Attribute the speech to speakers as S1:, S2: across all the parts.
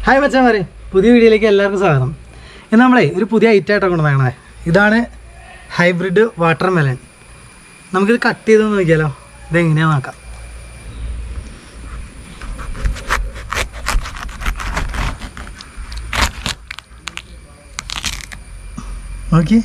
S1: Hi മച്ചാമാരെ പുതിയ വീഡിയോയിലേക്ക് എല്ലാവർക്കും സ്വാഗതം ഇന്ന് നമ്മളെ ഒരു പുതിയ ഐറ്റം ആയിട്ടാണ് കൊണ്ടുവന്നേ ഇതാണ് ഹൈബ്രിഡ് വാട്ടർ മെലൻ നമുക്കിത് കട്ട് ചെയ്ത് നോക്കിയാലോ ഇതെങ്ങനെയാന്ന് നോക്കാം നോക്കി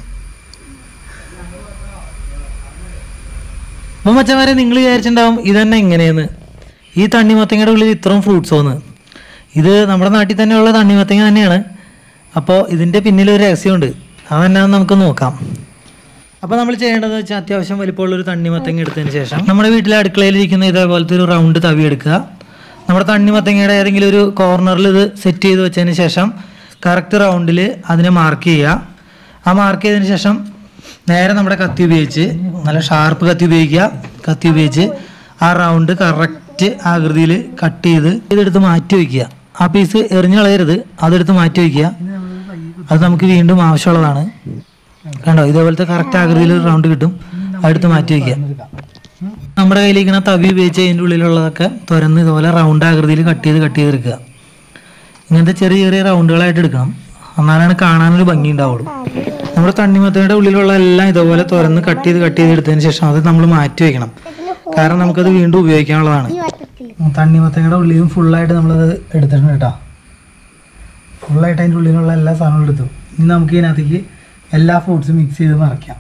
S1: അപ്പോൾ മച്ചന്മാരെ നിങ്ങൾ വിചാരിച്ചിട്ടുണ്ടാവും ഇതന്നെ എങ്ങനെയെന്ന് ഈ തണ്ണിമത്തങ്ങയുടെ ഉള്ളിൽ ഇത്രയും ഫ്രൂട്ട്സ് വന്ന് ഇത് നമ്മുടെ നാട്ടിൽ തന്നെയുള്ള തണ്ണിമത്തങ്ങ തന്നെയാണ് അപ്പോൾ ഇതിൻ്റെ പിന്നിൽ ഒരു രഹസ്യമുണ്ട് അതെന്നാന്ന് നമുക്ക് നോക്കാം അപ്പോൾ നമ്മൾ ചെയ്യേണ്ടത് വെച്ചാൽ അത്യാവശ്യം വലിപ്പമുള്ള ഒരു തണ്ണിമത്തങ്ങ എടുത്തതിന് ശേഷം നമ്മുടെ വീട്ടിലെ അടുക്കളയിലിരിക്കുന്ന ഇതേപോലത്തെ ഒരു റൗണ്ട് തവി എടുക്കുക നമ്മുടെ തണ്ണിമത്തങ്ങയുടെ ഏതെങ്കിലും ഒരു കോർണറിൽ ഇത് സെറ്റ് ചെയ്ത് വെച്ചതിന് ശേഷം കറക്റ്റ് റൗണ്ടിൽ അതിനെ മാർക്ക് ചെയ്യുക ആ മാർക്ക് ചെയ്തതിന് ശേഷം നേരെ നമ്മുടെ കത്തി ഉപയോഗിച്ച് നല്ല ഷാർപ്പ് കത്തി ഉപയോഗിക്കുക കത്തി ഉപയോഗിച്ച് ആ റൗണ്ട് കറക്റ്റ് ആകൃതിയിൽ കട്ട് ചെയ്ത് ഇതെടുത്ത് മാറ്റി വയ്ക്കുക ആ പീസ് എറിഞ്ഞു കളയരുത് അതെടുത്ത് മാറ്റി വയ്ക്കുക അത് നമുക്ക് വീണ്ടും ആവശ്യമുള്ളതാണ് കണ്ടോ ഇതേപോലത്തെ കറക്റ്റ് ആകൃതിയിൽ റൗണ്ട് കിട്ടും അതെടുത്ത് മാറ്റി വയ്ക്കുക നമ്മുടെ കയ്യിലിരിക്കുന്ന തവി ഉപയോഗിച്ച് അതിൻ്റെ ഉള്ളിലുള്ളതൊക്കെ തുരന്ന് ഇതുപോലെ റൗണ്ട് ആകൃതിയിൽ കട്ട് ചെയ്ത് കട്ട് ചെയ്തെടുക്കുക ഇങ്ങനത്തെ ചെറിയ ചെറിയ റൗണ്ടുകളായിട്ട് എടുക്കണം എന്നാലാണ് കാണാനൊരു ഭംഗി ഉണ്ടാവുള്ളൂ നമ്മുടെ തണ്ണിമത്തയുടെ ഉള്ളിലുള്ള എല്ലാം ഇതുപോലെ തുറന്ന് കട്ട് ചെയ്ത് കട്ട് ചെയ്ത് എടുത്തതിന് ശേഷം അത് നമ്മൾ മാറ്റി വെക്കണം കാരണം നമുക്കത് വീണ്ടും ഉപയോഗിക്കാനുള്ളതാണ് തണ്ണിമത്തയുടെ ഉള്ളിലും ഫുള്ളായിട്ട് നമ്മളത് എടുത്തിട്ടുണ്ട് കേട്ടോ ഫുള്ളായിട്ട് അതിൻ്റെ ഉള്ളിലുള്ള എല്ലാ സാധനങ്ങളും എടുത്തു ഇനി നമുക്ക് ഇതിനകത്തേക്ക് എല്ലാ ഫ്രൂട്ട്സും മിക്സ് ചെയ്ത് നിറയ്ക്കാം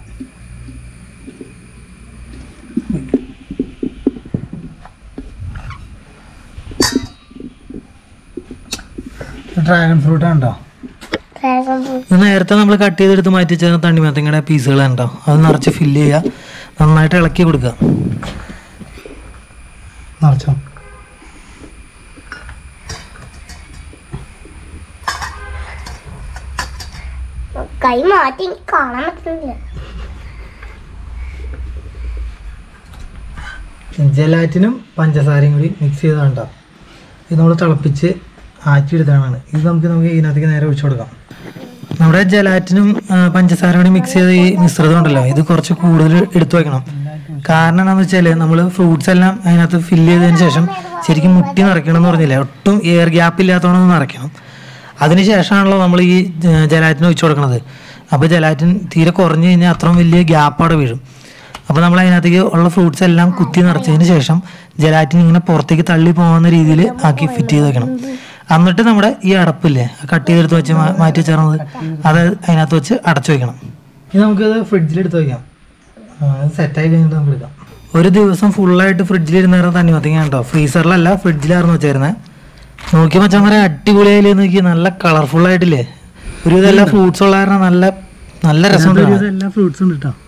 S1: ഡ്രാഗൺ ഫ്രൂട്ട് ഉണ്ടോ ഇത് നേരത്തെ നമ്മൾ കട്ട് ചെയ്തെടുത്ത് മാറ്റി വെച്ച തണ്ണിമത്തങ്ങയുടെ പീസുകൾ ഉണ്ടോ അത് നിറച്ച് ഫില്ല് ചെയ്യുക നന്നായിട്ട് ഇളക്കി കൊടുക്കുക നിറച്ചോ
S2: കൈ മാറ്റി എനിക്ക് കാണാൻ പറ്റുന്നില്ല
S1: ജലാറ്റിനും പഞ്ചസാരയും കൂടി മിക്സ് ചെയ്താണ്ടോ ഇത് നമ്മൾ തിളപ്പിച്ച് ആറ്റിയെടുത്തതാണ് ഇത് നമുക്ക് നമുക്ക് ഇതിനകത്തേക്ക് നേരെ ഒഴിച്ചു കൊടുക്കാം നമ്മുടെ ജലാറ്റിനും ആ, പഞ്ചസാരയും കൂടി മിക്സ് ചെയ്ത ഈ മിശ്രിതം ഉണ്ടല്ലോ ഇത് കുറച്ച് കൂടുതൽ എടുത്തു വെക്കണം കാരണം എന്താണെന്ന് വെച്ചാൽ നമ്മൾ ഫ്രൂട്ട്സ് എല്ലാം അതിനകത്ത് ഫില്ല് ചെയ്തതിന് ശേഷം ശരിക്കും മുട്ടി നിറയ്ക്കണം എന്ന് പറഞ്ഞില്ല ഒട്ടും എയർ ഗ്യാപ്പ് ഇല്ലാത്തവണ്ണം നിറയ്ക്കണം അതിന് ശേഷമാണല്ലോ നമ്മൾ ഈ ജ- ജലാറ്റിന് ഒഴിച്ചു കൊടുക്കുന്നത് അപ്പോൾ ജലാറ്റിൻ തീരെ കുറഞ്ഞു കഴിഞ്ഞാൽ അത്രയും വലിയ ഗ്യാപ്പ് അവിടെ വീഴും അപ്പോൾ നമ്മൾ അതിനകത്തേക്ക് ഉള്ള ഫ്രൂട്ട്സ് എല്ലാം കുത്തി നിറച്ചതിന് ശേഷം ജലാറ്റിൻ ഇങ്ങനെ പുറത്തേക്ക് തള്ളി പോകുന്ന രീതിയിൽ ആക്കി ഫിറ്റ് ചെയ്ത് വെക്കണം എന്നിട്ട് നമ്മുടെ ഈ അടപ്പില്ലേ കട്ട് ചെയ്തെടുത്ത് വെച്ച് മാ- മാറ്റി വെച്ചേർന്നത് അത് അതിനകത്ത് വെച്ച് അടച്ചു വെക്കണം ഇത് നമുക്കത് ഫ്രിഡ്ജിൽ എടുത്ത് വെക്കാം സെറ്റായി കഴിഞ്ഞിട്ട് നമുക്ക് എടുക്കാം ഒരു ദിവസം ഫുള്ളായിട്ട് ഫ്രിഡ്ജിൽ ഇരുന്നേരം തന്നെ മത്തിങ്ങ കേട്ടോ ഫ്രീസറിലല്ല ഫ്രിഡ്ജിലായിരുന്നു വെച്ചായിരുന്നത് നോക്കി മച്ചാൻ പറയാം അടിപൊളിയായില്ലേ നോക്കി നല്ല കളർഫുൾ ആയിട്ടില്ലേ ഒരു ഇതെല്ലാം ഫ്രൂട്ട്സ് ഉള്ള കാരണം നല്ല നല്ല രസമുണ്ട് എല്ലാ ഫ്രൂട്ട്സും ഉണ്ട് കേട്ടോ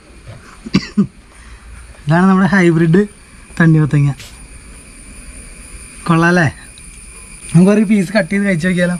S1: ഇതാണ് നമ്മുടെ ഹൈബ്രിഡ് തണ്ണിമത്തങ്ങ കൊള്ളാല്ലേ നമുക്ക് ഒരു പീസ് കട്ട് ചെയ്ത് കഴിച്ചു നോക്കിയാലോ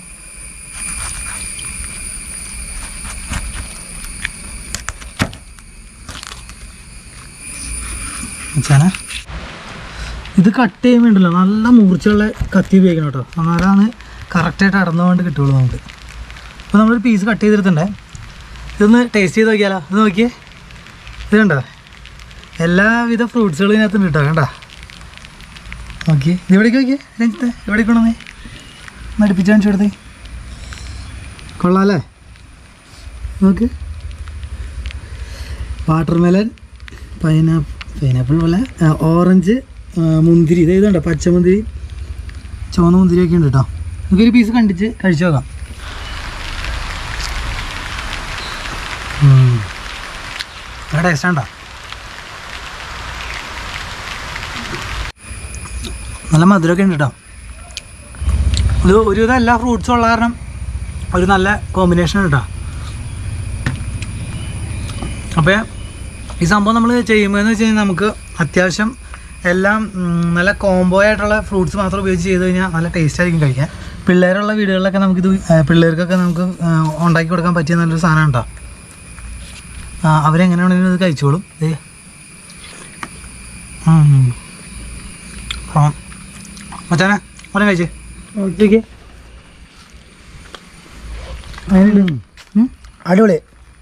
S1: മച്ചാനെ ഇത് കട്ട് ചെയ്യുമ്പോണ്ടല്ലോ നല്ല മൂർച്ചയുള്ള കത്തി ഉപയോഗിക്കണം കേട്ടോ എന്നാലാണ് കറക്റ്റായിട്ട് അടന്നുകൊണ്ട് കിട്ടുള്ളൂ നമുക്ക് അപ്പോൾ നമ്മളൊരു പീസ് കട്ട് ചെയ്തെടുത്തിട്ടുണ്ടേ ഇതൊന്ന് ടേസ്റ്റ് ചെയ്ത് നോക്കിയാലോ ഇത് നോക്കിയേ ഇത് കണ്ടോ എല്ലാവിധ ഫ്രൂട്ട്സുകളും ഇതിനകത്തുണ്ട് കേട്ടോ കണ്ട നോക്കി ഇത് എവിടേക്ക് നോക്കിയേ രഞ്ജിത്ത് എവിടേക്ക് കൊണ്ടുവന്നേ ഒന്ന് അടുപ്പിച്ച് കാണിച്ചു കൊടുത്തേ കൊള്ളാമല്ലേ നോക്ക് വാട്ടർമെലൻ പൈനാ പൈനാപ്പിൾ പോലെ ആ, ഓറഞ്ച് ആ, മുന്തിരി ഇത് ഇതുണ്ടോ പച്ചമുന്തിരി ചുവന്ന മുന്തിരി ഒക്കെ ഉണ്ട് കേട്ടോ നമുക്കൊരു പീസ് കണ്ടിച്ച് കഴിച്ചു നോക്കാം ഉം. നല്ല ടേസ്റ്റ് ഉണ്ടോ നല്ല മധുരമൊക്കെ ഉണ്ട് കേട്ടോ ഇത് ഒരുവിധം എല്ലാ ഫ്രൂട്ട്സും ഉള്ള കാരണം ഒരു നല്ല കോമ്പിനേഷൻ കേട്ടോ അപ്പോൾ ഈ സംഭവം നമ്മൾ ചെയ്യുമ്പോഴെന്ന് വെച്ച് കഴിഞ്ഞാൽ നമുക്ക് അത്യാവശ്യം എല്ലാം ഉം, നല്ല കോംബോ ആയിട്ടുള്ള ഫ്രൂട്ട്സ് മാത്രം ഉപയോഗിച്ച് ചെയ്ത് കഴിഞ്ഞാൽ നല്ല ടേസ്റ്റ് ആയിരിക്കും കഴിക്കാൻ പിള്ളേരുള്ള വീടുകളിലൊക്കെ നമുക്കിത് ആ, പിള്ളേർക്കൊക്കെ നമുക്ക് ആ, ഉണ്ടാക്കി കൊടുക്കാൻ പറ്റിയ നല്ലൊരു സാധനം കേട്ടോ ആ, അവരെങ്ങനെ വേണമെങ്കിലും ഇത് കഴിച്ചോളും ദേ. ഉം. ആ മച്ചാനെ മോനെ കഴിച്ചേ ഓക്കെ അടിപൊളി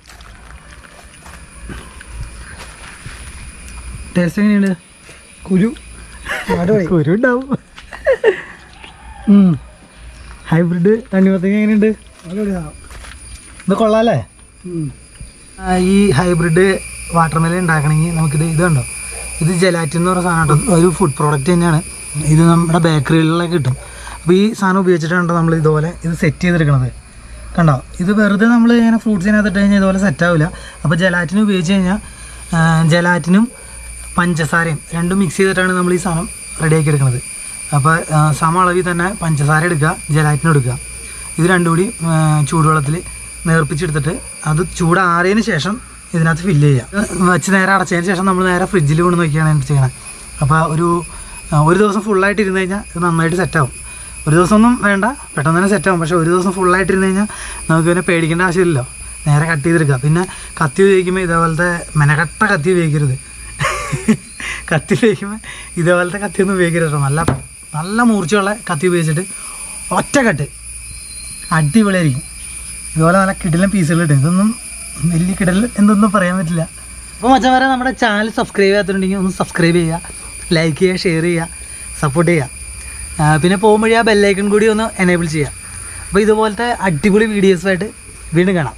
S1: ടേസ്റ്റ് എങ്ങനെയുണ്ട് കുരു കുരു ഉണ്ടാവും ഹൈബ്രിഡ് തണ്ണിമത്തങ്ങ എങ്ങനെയുണ്ട് ഇത് കൊള്ളാല്ലേ ആ, ഈ ഹൈബ്രിഡ് വാട്ടർമെലൻ ഉണ്ടാക്കണമെങ്കിൽ നമുക്കിത് ഇത് കണ്ടോ ഇത് ജലാറ്റിൻ എന്ന് പറയുന്ന സാധനം കേട്ടോ ഒരു ഫുഡ് പ്രോഡക്റ്റ് തന്നെയാണ് ഇത് നമ്മുടെ ബേക്കറികളിലൊക്കെ കിട്ടും അപ്പോൾ ഈ സാധനം ഉപയോഗിച്ചിട്ടാണ് നമ്മൾ ഇതുപോലെ ഇത് സെറ്റ് ചെയ്തെടുക്കണത് കണ്ടോ ഇത് വെറുതെ നമ്മൾ ഇങ്ങനെ ഫ്രൂട്ട്സിനകത്ത് ഇട്ട് കഴിഞ്ഞാൽ ഇതുപോലെ സെറ്റ് ആവില്ല അപ്പോൾ ജലാറ്റിൻ ഉപയോഗിച്ച് കഴിഞ്ഞാൽ ആ, ജലാറ്റിനും പഞ്ചസാരയും രണ്ടും മിക്സ് ചെയ്തിട്ടാണ് നമ്മൾ ഈ സാധനം റെഡിയാക്കി എടുക്കുന്നത് അപ്പോൾ ആ, സമ അളവിൽ തന്നെ പഞ്ചസാര എടുക്കുക ജലാറ്റിനും എടുക്കുക ഇത് രണ്ടും കൂടി ആ, ചൂടുവെള്ളത്തിൽ നേർപ്പിച്ചെടുത്തിട്ട് അത് ചൂടാറിയതിന് ശേഷം ഇതിനകത്ത് ഫില്ല് ചെയ്യുക വെച്ച് നേരെ അടച്ചതിന് ശേഷം നമ്മൾ നേരെ ഫ്രിഡ്ജിൽ കൊണ്ട് നോക്കിയാണ് ഇത് ചെയ്യണത് അപ്പോൾ ഒരു ആ, ഒരു ദിവസം ഫുള്ളായിട്ട് ഇരുന്ന് കഴിഞ്ഞാൽ ഇത് നന്നായിട്ട് സെറ്റാവും ഒരു ദിവസമൊന്നും വേണ്ട പെട്ടെന്ന് തന്നെ സെറ്റാവും പക്ഷേ ഒരു ദിവസം ഫുള്ളായിട്ട് ഇരുന്ന് കഴിഞ്ഞാൽ നമുക്ക് പിന്നെ പേടിക്കേണ്ട ആവശ്യമില്ലല്ലോ നേരെ കട്ട് ചെയ്തെടുക്കുക പിന്നെ കത്തി ഉപയോഗിക്കുമ്പോൾ ഇതേപോലത്തെ മെനകട്ട കത്തി ഉപയോഗിക്കരുത് കത്തി ഉപയോഗിക്കുമ്പോൾ ഇതേപോലത്തെ കത്തിയൊന്നും ഉപയോഗിക്കരുത് കേട്ടോ നല്ല നല്ല മൂർച്ചയുള്ള കത്തി ഉപയോഗിച്ചിട്ട് ഒറ്റ കട്ട് അടിപൊളിയായിരിക്കും ഇതുപോലെ നല്ല കിടിലൻ പീസുകൾ കിട്ടും ഇതൊന്നും വലിയ കിടൽ എന്തൊന്നും പറയാൻ പറ്റില്ല അപ്പോൾ മച്ചന്മാരെ നമ്മുടെ ചാനൽ സബ്സ്ക്രൈബ് ചെയ്യാത്തുണ്ടെങ്കിൽ ഒന്ന് സബ്സ്ക്രൈബ് ചെയ്യുക ലൈക്ക് ചെയ്യുക ഷെയർ ചെയ്യുക സപ്പോർട്ട് ചെയ്യുക ആ, പിന്നെ പോകുമ്പോഴേ ആ ബെല്ലൈക്കൺ കൂടി ഒന്ന് എനേബിൾ ചെയ്യുക അപ്പോൾ ഇതുപോലത്തെ അടിപൊളി വീഡിയോസുമായിട്ട് വീണ്ടും കാണാം